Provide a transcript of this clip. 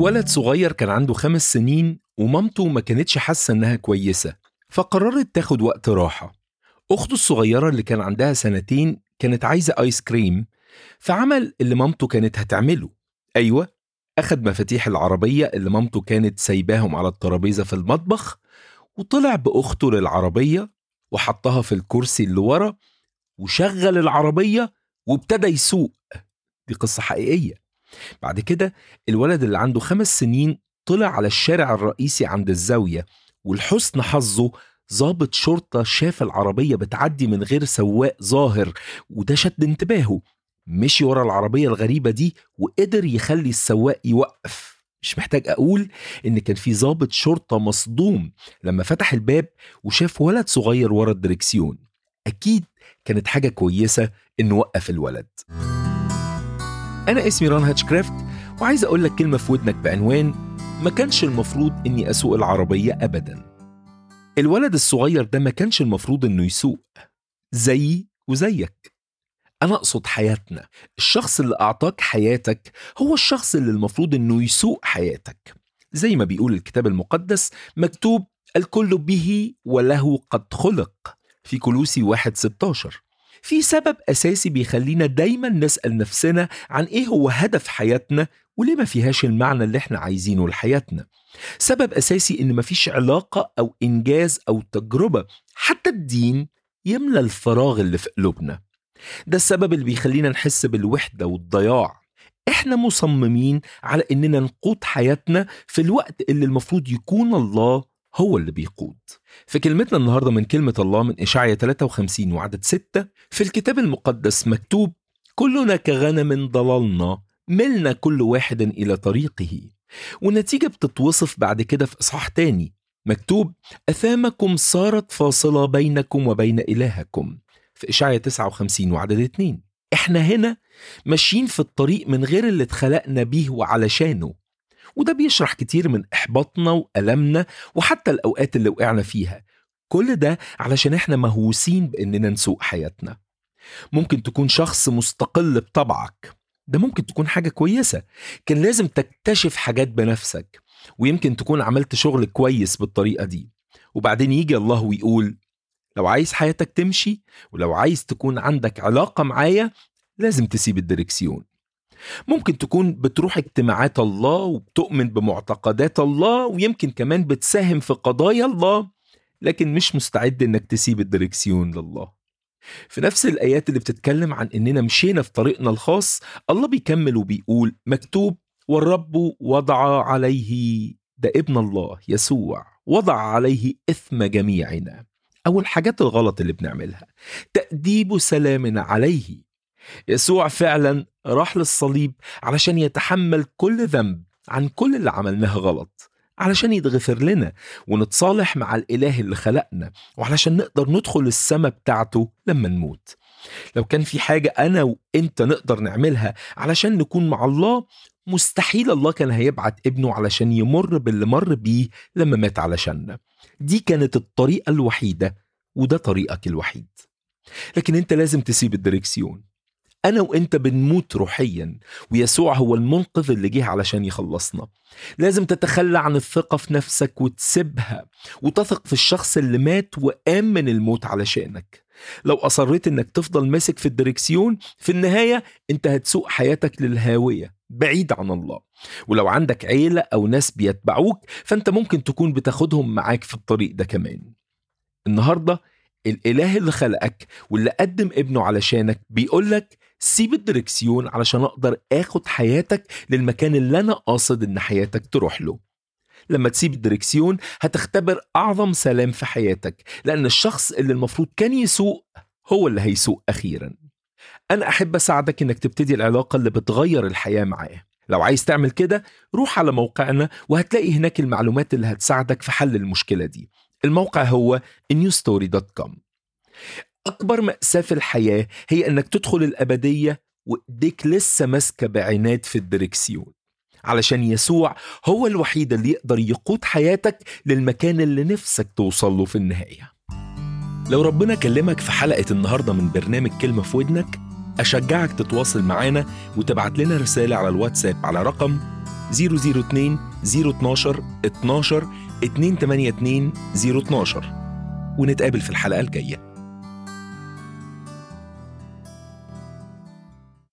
ولد صغير كان عنده خمس سنين ومامته ما كانتش حاسة إنها كويسة فقررت تاخد وقت راحة أخته الصغيرة اللي كان عندها سنتين كانت عايزة آيس كريم فعمل اللي مامته كانت هتعمله أيوة أخد مفاتيح العربية اللي مامته كانت سايباهم على الترابيزة في المطبخ وطلع بأخته للعربية وحطها في الكرسي اللي ورا وشغل العربية وابتدى يسوق دي قصة حقيقية بعد كده الولد اللي عنده خمس سنين طلع على الشارع الرئيسي عند الزاوية ولحسن حظه ضابط شرطة شاف العربية بتعدي من غير سواق ظاهر وده شد انتباهه مشي ورا العربية الغريبة دي وقدر يخلي السواق يوقف مش محتاج أقول إن كان في ضابط شرطة مصدوم لما فتح الباب وشاف ولد صغير ورا الدركسيون أكيد كانت حاجة كويسة إنه وقف الولد أنا اسمي ران هاتشكرافت وعايز أقول لك كلمة في ودنك بعنوان ما كانش المفروض إني أسوق العربية أبدا الولد الصغير ده ما كانش المفروض إنه يسوق زيي وزيك أنا أقصد حياتنا الشخص اللي أعطاك حياتك هو الشخص اللي المفروض إنه يسوق حياتك زي ما بيقول الكتاب المقدس مكتوب الكل به وله قد خلق في كلوسي واحد 16 في سبب أساسي بيخلينا دايما نسأل نفسنا عن إيه هو هدف حياتنا وليه ما فيهاش المعنى اللي احنا عايزينه لحياتنا سبب أساسي إن مفيش علاقة أو إنجاز أو تجربة حتى الدين يملى الفراغ اللي في قلوبنا ده السبب اللي بيخلينا نحس بالوحدة والضياع احنا مصممين على اننا نقود حياتنا في الوقت اللي المفروض يكون الله هو اللي بيقود في كلمتنا النهاردة من كلمة الله من إشعيا 53 وعدد 6 في الكتاب المقدس مكتوب كلنا كغنم ضللنا ملنا كل واحد إلى طريقه والنتيجة بتتوصف بعد كده في إصحاح تاني مكتوب أثامكم صارت فاصلة بينكم وبين إلهكم في إشعيا 59 وعدد 2 إحنا هنا ماشيين في الطريق من غير اللي اتخلقنا بيه وعلشانه وده بيشرح كتير من إحباطنا وألمنا وحتى الأوقات اللي وقعنا فيها كل ده علشان إحنا مهووسين بإننا نسوق حياتنا ممكن تكون شخص مستقل بطبعك ده ممكن تكون حاجة كويسة كان لازم تكتشف حاجات بنفسك ويمكن تكون عملت شغل كويس بالطريقة دي وبعدين يجي الله ويقول لو عايز حياتك تمشي ولو عايز تكون عندك علاقة معايا لازم تسيب الدركسيون ممكن تكون بتروح اجتماعات الله وبتؤمن بمعتقدات الله ويمكن كمان بتساهم في قضايا الله لكن مش مستعد انك تسيب الدركسيون لله في نفس الآيات اللي بتتكلم عن إننا مشينا في طريقنا الخاص الله بيكمل وبيقول مكتوب والرب وضع عليه ده ابن الله يسوع وضع عليه إثم جميعنا أو الحاجات الغلط اللي بنعملها تأديب سلامنا عليه يسوع فعلا راح للصليب علشان يتحمل كل ذنب عن كل اللي عملناه غلط علشان يتغفر لنا ونتصالح مع الإله اللي خلقنا وعلشان نقدر ندخل السماء بتاعته لما نموت لو كان في حاجة أنا وإنت نقدر نعملها علشان نكون مع الله مستحيل الله كان هيبعت ابنه علشان يمر باللي مر بيه لما مات علشاننا دي كانت الطريقة الوحيدة وده طريقك الوحيد لكن انت لازم تسيب الدركسيون أنا وإنت بنموت روحيا ويسوع هو المنقذ اللي جه علشان يخلصنا لازم تتخلى عن الثقة في نفسك وتسيبها وتثق في الشخص اللي مات وقام من الموت علشانك لو أصريت إنك تفضل ماسك في الدركسيون في النهاية أنت هتسوق حياتك للهاوية بعيد عن الله ولو عندك عيلة أو ناس بيتبعوك فأنت ممكن تكون بتاخدهم معاك في الطريق ده كمان النهاردة الإله اللي خلقك واللي قدم ابنه علشانك بيقولك سيب الدركسيون علشان أقدر آخد حياتك للمكان اللي أنا قاصد إن حياتك تروح له لما تسيب الدركسيون هتختبر أعظم سلام في حياتك لأن الشخص اللي المفروض كان يسوق هو اللي هيسوق أخيرا أنا أحب أساعدك إنك تبتدي العلاقة اللي بتغير الحياة معاه لو عايز تعمل كده روح على موقعنا وهتلاقي هناك المعلومات اللي هتساعدك في حل المشكلة دي الموقع هو newstory.com أكبر مأساة في الحياة هي إنك تدخل الأبدية وإيديك لسه ماسكة بعناد في الدركسيون علشان يسوع هو الوحيد اللي يقدر يقود حياتك للمكان اللي نفسك توصل له في النهاية لو ربنا كلمك في حلقة النهاردة من برنامج كلمة في ودنك أشجعك تتواصل معانا وتبعت لنا رسالة على الواتساب على رقم 002 012 12 282 012 ونتقابل في الحلقة الجاية